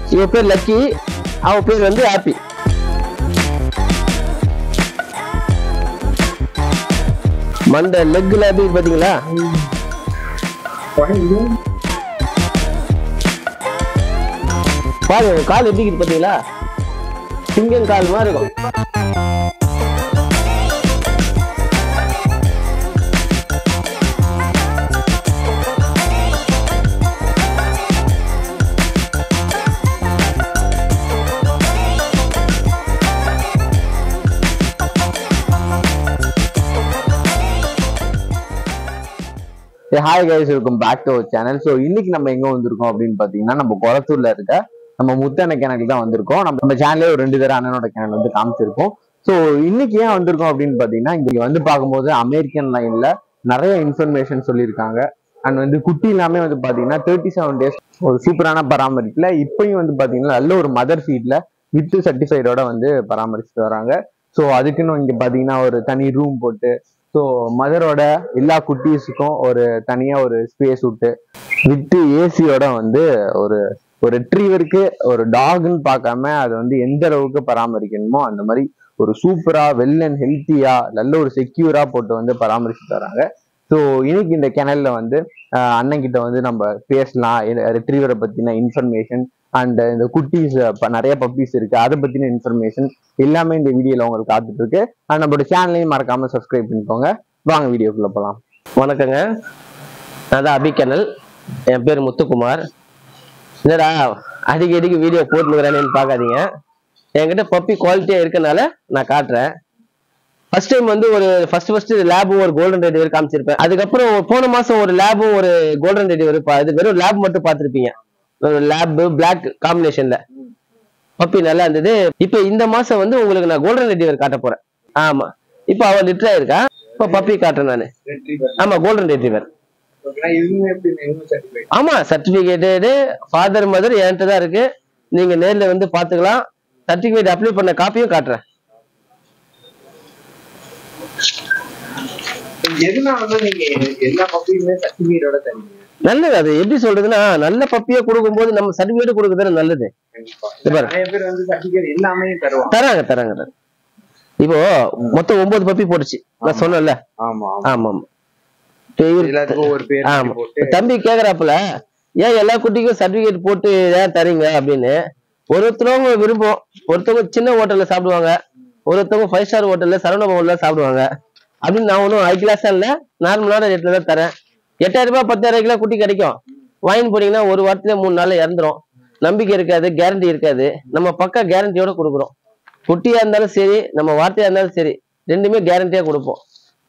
இவ பேர் லக்கி அவ பேர் வந்து ஹாப்பி மண்டை லெக்ல எப்படி இருக்கு பாத்தீங்களா பாருங்க கால் எப்படி இருக்கு பாத்தீங்களா சிங்கம் கால் மாதிரி இருக்கும் hi guys welcome back to our channel so இன்னைக்கு நம்ம எங்க வந்திருக்கோம் அப்படின்னு பாத்தீங்கன்னா நம்ம குளத்தூர்ல இருக்க நம்ம முத்தண்ண கிணக்கு தான் வந்திருக்கோம் நம்ம நம்ம சேனல்லே ஒரு ரெண்டு தடவை அண்ணனோட கிணல் வந்து காமிச்சிருக்கோம் ஸோ இன்னைக்கு ஏன் வந்திருக்கோம் அப்படின்னு பாத்தீங்கன்னா இங்க வந்து பார்க்கும்போது அமெரிக்கன் லைன்ல நிறைய இன்ஃபர்மேஷன் சொல்லியிருக்காங்க அண்ட் வந்து குட்டி எல்லாமே வந்து பாத்தீங்கன்னா தேர்ட்டி செவன் டேஸ் ஒரு சூப்பரான பராமரிப்புல இப்பயும் வந்து பாத்தீங்கன்னா நல்ல ஒரு மதர் ஃபீட்ல வித்து சர்டிஃபைடோட வந்து பராமரிச்சுட்டு வராங்க ஸோ அதுக்குன்னு இங்க பாத்தீங்கன்னா ஒரு தனி ரூம் போட்டு ஸோ மதரோட எல்லா குட்டீஸுக்கும் ஒரு தனியா ஒரு ஸ்பேஸ் விட்டு வித்து ஏசியோட வந்து ஒரு ஒரு ரெட்ரீவருக்கு ஒரு டாக்னு பார்க்காம அதை வந்து எந்த அளவுக்கு பராமரிக்கணுமோ அந்த மாதிரி ஒரு சூப்பரா வெல் அண்ட் ஹெல்த்தியா நல்ல ஒரு செக்யூரா போட்டு வந்து பராமரிச்சு தராங்க ஸோ இன்னைக்கு இந்த கிணல்ல வந்து ஆஹ் அண்ணன் கிட்ட வந்து நம்ம பேசலாம் ரெட்ரீவரை பத்தின இன்ஃபர்மேஷன் அண்ட் இந்த குட்டீஸ் நிறைய பப்பீஸ் இருக்கு அதை பத்தின இன்ஃபர்மேஷன் எல்லாமே இந்த வீடியோல உங்களுக்கு காத்துட்டு இருக்கு அண்ட் நம்மளோட சேனலையும் மறக்காம சப்ஸ்கிரைப் பண்ணிக்கோங்க வாங்க வீடியோக்குள்ள போலாம் வணக்கங்க நான் தான் அபிக்கனல் என் பேர் முத்துக்குமார் என்னடா அடிக்கடிக்கு வீடியோ போட்டுனுக்குறேன்னு பார்க்காதீங்க என்கிட்ட பப்பி குவாலிட்டியாக இருக்கனால நான் காட்டுறேன் ஃபர்ஸ்ட் டைம் வந்து ஒரு ஃபர்ஸ்ட் ஃபர்ஸ்ட் லேபும் ஒரு கோல்டன் ரெடிவர் காமிச்சிருப்பேன் அதுக்கப்புறம் போன மாசம் ஒரு லேபும் ஒரு கோல்டன் ரெடிவர் இது வெறும் லேப் மட்டும் பார்த்துருப்பீங்க ஒரு லேப் பிளாக் காம்பினேஷன்ல பப்பி நல்லா இருந்தது இப்போ இந்த மாசம் வந்து உங்களுக்கு நான் கோல்டன் ரெடிவர் காட்ட போறேன் ஆமா இப்போ அவ லிட்டரா இருக்கா இப்போ பப்பி காட்டுறேன் நான் ஆமா கோல்டன் ரெட்ரீவர் ஆமா சர்டிபிகேட்டு ஃபாதர் மதர் என்கிட்ட தான் இருக்கு நீங்க நேர்ல வந்து பாத்துக்கலாம் சர்டிபிகேட் அப்ளை பண்ண காப்பியும் காட்டுறேன் எதனாலதான் நீங்க எல்லா பப்பியுமே சர்டிபிகேட்டோட தரீங்க நல்லது அது எப்படி சொல்றதுன்னா நல்ல பப்பியை கொடுக்கும்போது நம்ம சர்டிபிகேட் கொடுக்குறது நல்லது கண்டிப்பா இது பாரு. நிறைய பேர் வந்து சர்டிபிகேட் எல்லாமே தருவாங்க தராங்க தராங்க தராங்க. இப்போ மொத்தம் ஒன்பது பப்பி போட்டுச்சு நான் சொன்னேன்ல ஆமா ஆமா ஆமா இப்போ இவரு- எல்லாத்துக்கும் ஒரு பேர் ஆமா போட்டு இப்ப தம்பி கேக்குறாப்புல ஏன் எல்லா குட்டிக்கும் சர்டிபிகேட் போட்டு ஏன் தரீங்க அப்படின்னு ஒருத்தவங்க விரும்பும் ஒருத்தவங்க சின்ன ஹோட்டல்ல சாப்பிடுவாங்க ஒருத்தவங்க ஃபைவ் ஸ்டார் ஹோட்டல்ல சரவண பவன்ல சாப்பிடுவாங்க அப்படின்னு நான் ஒன்றும் ஹை கிளாஸா இல்ல நார்மலான ரேட்ல தான் தரேன் எட்டாயிரம் ரூபாய் பத்தாயிரம் கிலோ குட்டி கிடைக்கும் வாங்கி போனீங்கன்னா ஒரு வாரத்துல மூணு நாள்ல இறந்துரும் நம்பிக்கை இருக்காது கேரண்டி இருக்காது நம்ம பக்கா கேரண்டியோட கொடுக்குறோம் குட்டியா இருந்தாலும் சரி நம்ம வார்த்தையா இருந்தாலும் சரி ரெண்டுமே கேரண்டியா கொடுப்போம்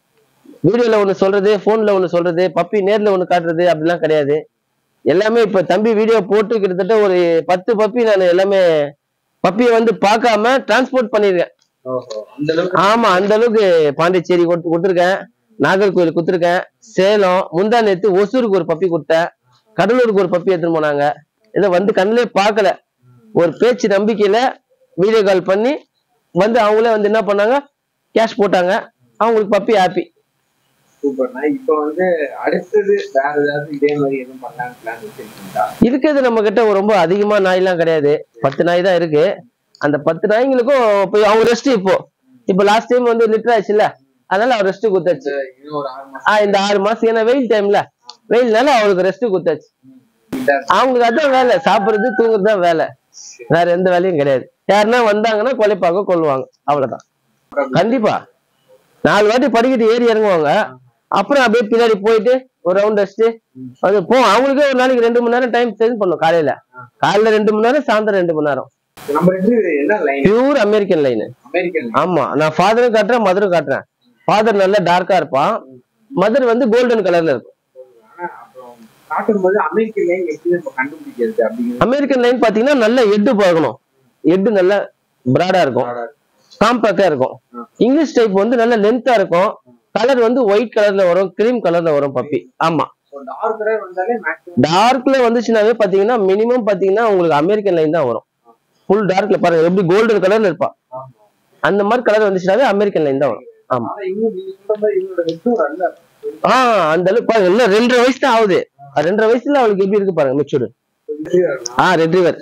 வீடியோல ஒண்ணு சொல்றது போன்ல ஒண்ணு சொல்றது பப்பி நேர்ல ஒண்ணு காட்டுறது அப்படிலாம் கிடையாது எல்லாமே இப்ப தம்பி வீடியோ போட்டு கிட்டத்தட்ட ஒரு பத்து பப்பி நான் எல்லாமே பப்பியை வந்து பார்க்காம டிரான்ஸ்போர்ட் பண்ணிருக்கேன் ஓஹோ அந்த அளவுக்கு ஆமா அந்த அளவுக்கு பாண்டிச்சேரி கொடுத்து கொடுத்துருக்கேன் நாகர்கோவில் கொடுத்துருக்கேன் சேலம் முந்தா நேத்து ஒசூருக்கு ஒரு பப்பி கொடுத்தேன் கடலூருக்கு ஒரு பப்பி எடுத்துட்டு போனாங்க இதை வந்து கண்ணிலே பார்க்கல ஒரு பேச்சு நம்பிக்கையில வீடியோ கால் பண்ணி வந்து அவங்களே வந்து என்ன பண்ணாங்க கேஷ் போட்டாங்க அவங்களுக்கு பப்பி ஹாப்பி சூப்பர்னா இப்ப வந்து அடுத்தது வேற ஏதாவது இதே மாதிரி எதுவும் பண்ணலாம்னு பிளான் வச்சிருக்கீங்களா இருக்கிறது நம்ம கிட்ட ரொம்ப அதிகமா நாய்லாம் கிடையாது பத்து நாய் தான் இருக்கு அந்த பத்து நாய்ங்களுக்கும் இப்போ அவங்க ரெஸ்ட் இப்போ இப்போ லாஸ்ட் டைம் வந்து லிட்டர் ஆச்சுல்ல அதனால அவர் ரெஸ்ட் குத்தாச்சு இன்னும் ஒரு ஆறு மாசம் ஆஹ் இந்த ஆறு மாசம் ஏன்னா வெயில் டைம்ல வெயில்னால அவருக்கு ரெஸ்ட் குத்தாச்சு அவங்களுக்கு அதான் வேலை சாப்பிடுறது தூங்குறது தான் வேலை வேற எந்த வேலையும் கிடையாது யாருன்னா வந்தாங்கன்னா கொலைப்பாங்க கொள்ளுவாங்க அவ்வளவுதான் கண்டிப்பா நாலு வாட்டி படிக்கட்டு ஏறி இறங்குவாங்க அப்புறம் அப்படியே பின்னாடி போயிட்டு ஒரு ரவுண்ட் அடிச்சுட்டு அது போ அவங்களுக்கே ஒரு நாளைக்கு ரெண்டு மணி நேரம் டைம் ஸ்பெண்ட் பண்ணும் காலையில காலையில ரெண்டு மணி நேரம் சாயந்தரம் ரெண்டு மணி நேரம் நம்ம ரெண்டு என்ன line pure American line American ஆமா நான் ஃபாதரும் காட்டுறேன் மதரும் காட்டுறேன் ஃபாதர் நல்லா டார்க்கா இருப்பான் மதர் வந்து கோல்டன் கலர்ல இருக்கும் ஆனா அப்புறம் காட்டும்போது அமெரிக்கன் லைன் எப்படி இப்ப கண்டுபிடிக்கிறது அப்படிங்கிறது அமெரிக்கன் லைன் பாத்தீங்கன்னா நல்ல எட்டு பார்க்கணும் எட்டு நல்ல பிராடா இருக்கும் காம்பாக்டா இருக்கும் இங்கிலீஷ் டைப் வந்து நல்ல லென்த்தா இருக்கும் கலர் வந்து ஒயிட் கலர்ல வரும் கிரீம் கலர்ல வரும் பப்பி ஆமா டார்க் கலர் வந்தாலே மேக்ஸிமம் டார்க்ல வந்துச்சுனாவே பாத்தீங்கன்னா மினிமம் பாத்தீங்கன்னா உங்களுக்கு அமெரிக்கன் லைன் தான் வரும் ஃபுல் டார்க்ல பாருங்க எப்படி கோல்டன் கலர்ல இருப்பா அந்த மாதிரி கலர் வந்துச்சுனாவே அமெரிக்கன் லைன் தான் வரும் ஆமா ஆனா இன்னும் நீங்க சொல்ற மாதிரி இவங்களோட வெட்டும் நல்ல ஆஹ் அந்த அளவுக்கு பாருங்க இன்னும் ரெண்டரை வயசு தான் ஆகுது அது ரெண்டரை வயசுல அவளுக்கு எப்படி இருக்கு பாருங்க மெச்சூர்டு ஆ ரெட்ரிவர்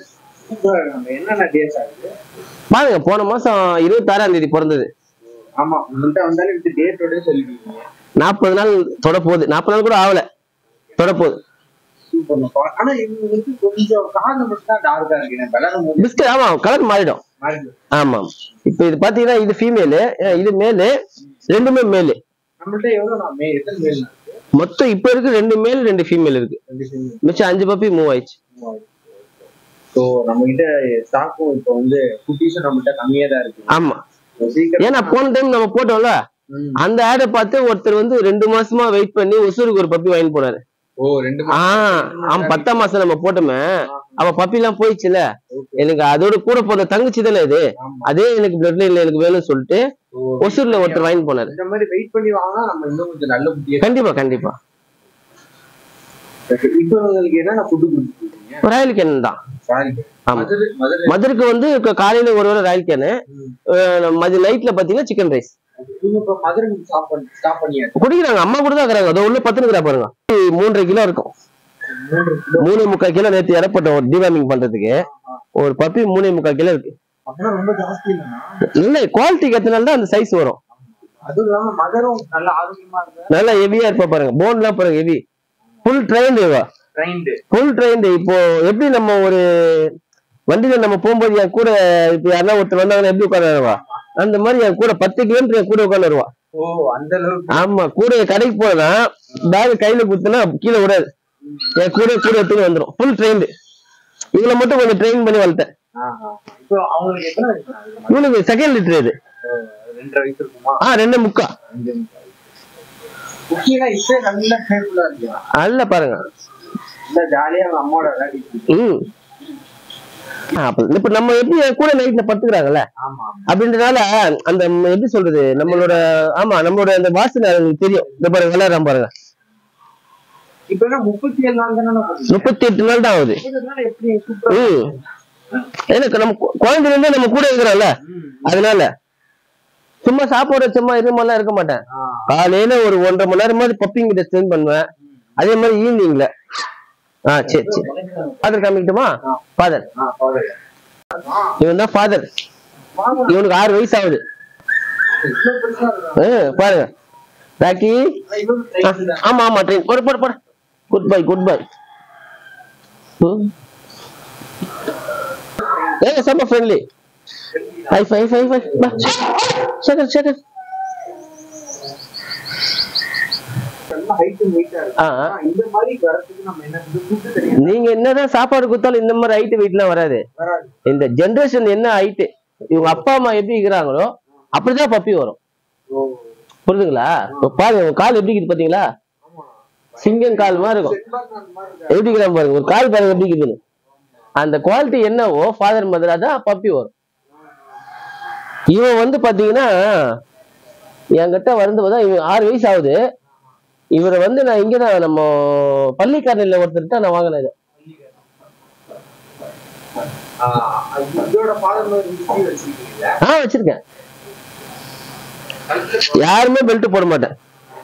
சூப்பரா இருக்கு நம்ம என்னென்ன டேஸ் ஆகுது பாருங்க போன மாசம் இருபத்தாறாம் தேதி பிறந்தது ஆமா உங்கள்கிட்ட வந்தாலும் வித் டேட்டோட சொல்லிடுவீங்க நாற்பது நாள் தொட போகுது நாற்பது நாள் கூட ஆகல தொட போகுது சூப்பர் ஆனா இவங்களுக்கு கொஞ்சம் காது மட்டும் தான் டார்க்கா இருக்கு நான் விளையாடும் போது பிஸ்கட் ஆமா கலர் மாறிடும் மாறிடுது. ஆமா இப்ப இது பாத்தீங்கன்னா இது ஃபீமேலு இது மேலு ரெண்டுமே மேலு நம்மள்ட்ட எவ்வளவு நான் மே எத்தனை மேல் இருக்கு மொத்தம் இப்ப இருக்கு ரெண்டு மேல் ரெண்டு ஃபீமேல் இருக்கு ரெண்டு சேர்ந்து மிச்சம் அஞ்சு பப்பி மூவ் ஆயிடுச்சு ஸோ நம்ம கிட்ட ஸ்டாக்கும் இப்போ வந்து குட்டீஸும் நம்மகிட்ட கம்மியா தான் இருக்கு ஆமா So, சீக்கிரம் ஏன்னா போன டைம் நம்ம போட்டோம்ல ம். அந்த ஆடை பார்த்து ஒருத்தர் வந்து ரெண்டு மாசமா வெயிட் பண்ணி ஒசூருக்கு ஒரு பப்பி வாங்கி போனாரு ஓ ரெண்டு ஆஹ் அவன் பத்தாம் மாசம் நம்ம போட்டோமே அவ பப்பி எல்லாம் போயிடுச்சுல Okay. எனக்கு அதோட கூட போன தங்கச்சி தானே இது ஆமா. அதே எனக்கு பிளட் லைன்ல எனக்கு வேணும்னு சொல்லிட்டு ஓ, ஒசூர்ல ஒருத்தர் வாங்கி போனாரு இந்த மாதிரி வெயிட் பண்ணி வாங்கினா நம்ம இன்னும் கொஞ்சம் நல்ல குட்டியா கண்டிப்பா கண்டிப்பா இப்போ உங்களுக்கு என்னென்ன ஃபுட்டு கொடுத்துருக்கீங்க ராயல் கேன் தான் சாரி ஆமா. மதுரை மதுரை மதுருக்கு வந்து இப்ப காலையில ஒரு வேளை ராயல் கேனு ம். மதிய நைட்ல பாத்தீங்கன்னா சிக்கன் ரைஸ் இவங்க இப்போ மதுரை ஸ்டாப் பண்ணி ஸ்டாப் பண்ணியாச்சு குடிக்கிறாங்க அம்மா கூட தான் இருக்கிறாங்க அதோ உள்ள பத்துனுக்குறா பாருங்க மூன்றரை கிலோ இருக்கும் மூன்று கிலோ மூணு முக்கால் கிலோ நேற்று இறப்பட்டோம் ஒரு டிவார்மிங் பண்றதுக்கு ஒரு பப்பி மூணே முக்கால் கிலோ இருக்கு அப்படின்னா ரொம்ப ஜாஸ்தி இல்லைன்னா இல்ல குவாலிட்டிக்கு ஏத்தனால தான் அந்த சைஸ் வரும் அதுவும் இல்லாம மதரும் நல்ல ஆரோக்கியமா இருக்கு நல்லா ஹெவியா இருப்பா பாருங்க போன் எல்லாம் பாருங்க ஹெவி ஃபுல் ட்ரெயின்டு இவா ட்ரைன்டு ஃபுல் ட்ரெயின்டு இப்போ எப்படி நம்ம ஒரு வண்டியில நம்ம போகும்போது என் கூட இப்ப யாருன்னா ஒருத்தர் வந்தாங்கன்னா எப்படி உட்காந்துருவா அந்த மாதிரி என் கூட பத்து கிலோமீட்டர் என் கூட உட்காந்துருவா ஓ அந்த அளவுக்கு ஆமா கூட என் கடைக்கு போனா பேக் கையில குத்துனா கீழே விடாது என் கூட கூட எடுத்துட்டு வந்துடும் ஃபுல் ட்ரெயின்டு இவளை மட்டும் கொஞ்சம் ட்ரெயின் பண்ணி வளர்த்தேன் ஆ, ஆ. இப்போ அவங்களுக்கு எத்தனை வயசு ஆகுது? இவனுக்கு செகண்ட் லிட்டர் இது ஓ, ரெண்டரை வயசு இருக்குமா ஆ ரெண்டு முக்கா அஞ்சு நிமிஷம் குக்கினா இப்பே நல்ல கேர்ஃபுல்லா இருக்கு நல்ல பாருங்க இல்ல ஜாலியா அவங்க அம்மாவோட விளையாடிட்டு இருக்கு. ம் ஆ, அப்ப- இப்ப நம்ம எப்படி என் கூட நைட்ல படுத்துக்கிறாங்கல்ல ஆமா அப்படின்றனால அந்த ம், எப்படி சொல்றது நம்மளோட ஆமா நம்மளோட அந்த வாசனை அவங்களுக்கு தெரியும் இந்த பாருங்க விளையாடுறான் பாருங்க இப்ப என்ன முப்பத்தி ஏழு நாள் தானே போகுது? முப்பத்தி எட்டு நாள் தான் ஆகுது முப்பத்தி நாள் எப்படி சூப்பரா ம் எனக்கு நம்ம கு- குழந்தைல இருந்தே நம்ம கூட இருக்கிறோம்ல ம். அதனால சும்மா சாப்பாடு சும்மா இது மாதிரிலாம் இருக்க மாட்டேன் ஆ, காலையில ஒரு ஒன்றரை மணி நேரம் மாதிரி பப்பிங் கிட்ட ஸ்பெண்ட் பண்ணுவேன் அதே மாதிரி ஈவினிங்ல ஆ சரி சரி ஃபாதர் காமிக்கட்டுமா ஃபாதர் ஆ, பரவாயில்ல. இவன் தான் ஃபாதர் வாங்க. இவனுக்கு ஆறு வயசு ஆகுது இவ்வளவு பெருசா இருக்கா? ஆ, பாருங்க ராக்கி ஆ, இவரு ஆ, trained தான். ஆமா ஆமா ட்ரெயின் போடு போடு போடு குட் பை குட் பை ஏ செம்ம friendly high five five five பா செகண்ட் செகண்ட் நல்ல height and weight ஆ இருக்கு. ஆ ஆ, இந்த மாதிரி வரதுக்கு நம்ம என்ன இது food தெரியாது. நீங்க என்னதான் சாப்பாடு கொடுத்தாலும் இந்த மாதிரி ஹைட் வெயிட்லாம் வராது வராது. இந்த ஜெனரேஷன் என்ன ஹைட்டு இவங்க அப்பா அம்மா எப்படி இருக்கிறாங்களோ அப்படிதான் பப்பி வரும் ஓ, புரியுதுங்களா இப்ப பாருங்க உங்க கால் எப்படி இருக்குது பாத்தீங்களா ஆமா. சிங்கம் கால் மாதிரி இருக்கும் செல்வாக்கு அந்த மாதிரி இருக்கா? எப்படி இருக்கிறான் பாருங்க ஒரு கால் பாருங்க எப்படி இருக்குதுன்னு அந்த குவாலிட்டி என்னவோ ஃபாதர் மதர் அதான் பப்பி வரும் இவன் வந்து பாத்தீங்கன்னா என்கிட்ட வரும்போது இவன் ஆறு வயசு ஆகுது இவரை வந்து நான் இங்கதான் நம்ம பள்ளிக்காரனில் ஒருத்தர்கிட்ட நான் வாங்கினேன் இதை. ஆ, அது இதோட father mother குட்டி வச்சிருக்கீங்களா? ஆ வச்சிருக்கேன் யாருமே பெல்ட் போட மாட்டேன்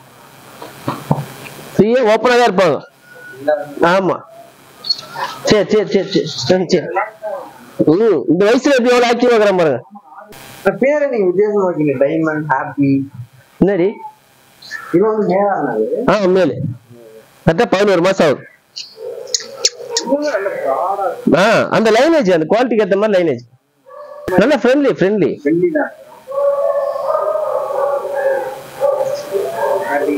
ஃப்ரீயா ஓப்பனா தான் இருப்பாங்க எல்லாரும் ஆமா சரி சரி சரி சரி சரி சரி ம் இந்த வயசுல எப்படி எவ்வளவு ஆக்டிவா இருக்கிறான் பாருங்க இந்த பேரை நீங்க வித்தியாசமா வைக்கீங்க டைமண்ட் ஹாப்பி என்னடி இவன் வந்து மேலானது ஆ உண்மையிலே கரெக்டா பதினோரு மாசம் ஆகுது இவங்க நல்ல ப்ராடா ஆ அந்த லைனேஜ் அந்த குவாலிட்டிக்கு ஏத்த மாதிரி லைனேஜ் நல்ல ஃப்ரெண்ட்லி ஃப்ரெண்ட்லி வெள்ளி தான் ஹாப்பி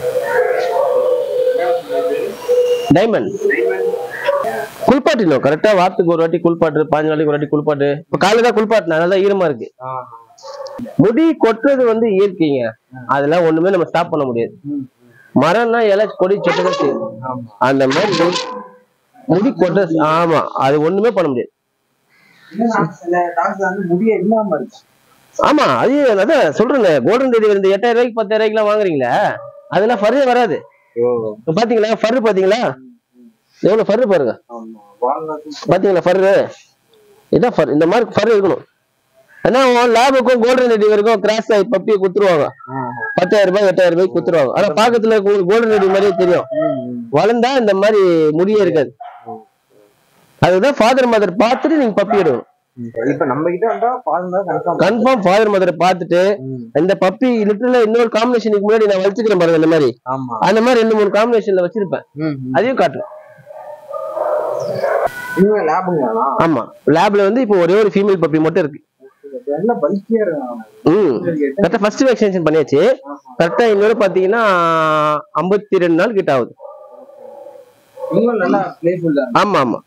டைமண்ட் டைமண்ட் குளிப்பாட்டினோம் கரெக்டா வாரத்துக்கு ஒரு வாட்டி குளிப்பாட்டு பாஞ்சு நாளைக்கு ஒரு வாட்டி குளிப்பாட்டு இப்ப காலையில தான் குளிப்பாட்டினேன் அதனால தான் ஈரமா இருக்கு முடி கொட்டுறது வந்து இயற்கைங்க அதெல்லாம் ஒண்ணுமே நம்ம ஸ்டாப் பண்ண முடியாது மரம்னா இலை கொடி சொட்டதான் செய்யும் ஆமா அந்த மாதிரி முடி- முடி கொட்ட ஆமா அது ஒண்ணுமே பண்ண முடியாது இன்னும் சில டாக்டர் வந்து முடிய இல்லாம இருக்கு ஆமா அது அதான் சொல்றேன் கோல்டன் டெலிவரி இந்த எட்டாயிரம் ரூபாய்க்கு பத்தாயிரம் ரூபாய்க்கு வாங்குறீங்களா அதெல்லாம் ஃபர்ரே வராது ஓ இப்ப பாத்தீங்களா ஃபர்ரு பாத்தீங்களா எவ்வளவு ஃபர்ரு பாருங்க ஆமா வால்நட் பாத்தீங்களா ஃபர்ரு இதான் ஃபர் இந்த மாதிரி ஃபர் இருக்கணும் ஏன்னா உன் லேபுக்கும் கோல்டன் ரெடிவருக்கும் கிராஸ் ஆகி பப்பியை குத்துருவாங்க பத்தாயிரம் ரூபாய் எட்டாயிரம் ரூபாய்க்கு குத்துருவாங்க ஆனா பாக்கத்துல கோல்டன் ரெடி மாதிரியே தெரியும் வளர்ந்தா இந்த மாதிரி முடியே இருக்காது அதுதான் ஃபாதர் மதர் பார்த்துட்டு நீங்க பப்பி எடுக்கணும் இப்ப நம்ம கிட்ட வந்தா பாருங்க கன்ஃபார்ம் கன்ஃபார்ம் ஃபாதர் மதரை பார்த்துட்டு இந்த பப்பி லிட்டரலா இன்னொரு காம்பினேஷனுக்கு முன்னாடி நான் வச்சிருக்கேன் பாருங்க இந்த மாதிரி ஆமா அந்த மாதிரி ரெண்டு மூணு காம்பினேஷன்ல வச்சிருப்பேன் அதையும் காட்டுறேன் இவங்க லேபுங்களா ஆமா லேப்ல வந்து இப்போ ஒரே ஒரு ஃபீமேல் பப்பி மட்டும் இருக்கு எல்லாம் பல்கியா இருக்காங்க ம் கரெக்டா ஃபர்ஸ்ட் வேக்சினேஷன் பண்ணியாச்சு கரெக்டா இன்னொரு பாத்தீங்கன்னா ஐம்பத்தி ரெண்டு நாள் கிட்ட ஆகுது இவங்க நல்லா பிளேஃபுல் தான் ஆமா ஆமா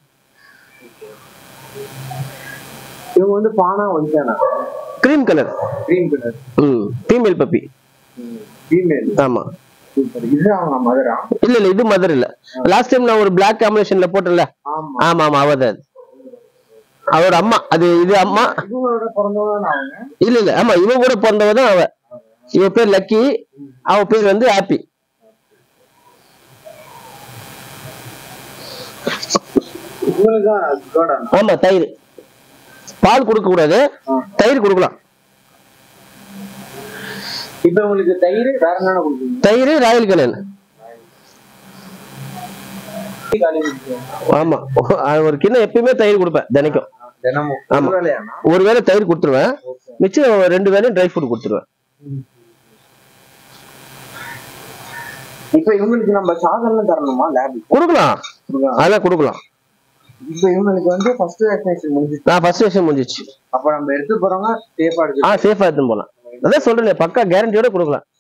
இவங்க வந்து பானா வந்துட்டானா கிரீம் கலர் கிரீன் கலர் ம் ஃபீமேல் பப்பி ஃபீமேல் ஆமா சூப்பர் இது அவங்க மதரா இல்ல இல்ல இது மதர் இல்ல லாஸ்ட் டைம் நான் ஒரு பிளாக் காம்பினேஷன்ல போட்டேன்ல ஆமா ஆமா ஆமா அவ தான் அது. அவரோட அம்மா அது இது அம்மா இவங்களோட பிறந்தவங்க அவங்க இல்ல இல்ல ஆமா இவ கூட பிறந்தவ தான் அவ இவ பேர் லக்கி அவ பேர் வந்து ஹாப்பி இவங்களுக்கு தான் கோடா ஆமா தயிர் பால் கொடுக்க கூடாது தயிர் கொடுக்கலாம் இப்ப உங்களுக்கு தயிர் வேற என்னென்ன கொடுக்குறீங்க தயிர் ராயல் கலன் ஆமா அது ஒரு கிண்ணம் எப்பயுமே தயிர் கொடுப்பேன் தினைக்கும் தினமும் ஆமா. ஒரு வேலையாண்ணா ஒரு வேளை தயிர் கொடுத்துருவேன் மிச்சம் ரெண்டு வேளையும் ட்ரை ஃப்ரூட் கொடுத்துருவேன் இப்ப இவங்களுக்கு நம்ம சாதனம் தரணுமா லேப் கொடுக்கலாம் அதெல்லாம் கொடுக்கலாம் இப்ப இவங்களுக்கு வந்து ஃபர்ஸ்ட் வேக்சினேஷன் முடிஞ்சிச்சு நான் ஃபர்ஸ்ட் வருஷம் முடிஞ்சிச்சு அப்ப நம்ம எடுத்து போறவங்க சேஃபா ஆ எடுத்து சேஃபா எடுத்துன்னு போலாம் அதான் சொல்றேன் பக்கா கேரண்டியோட கொடுக்கலாம்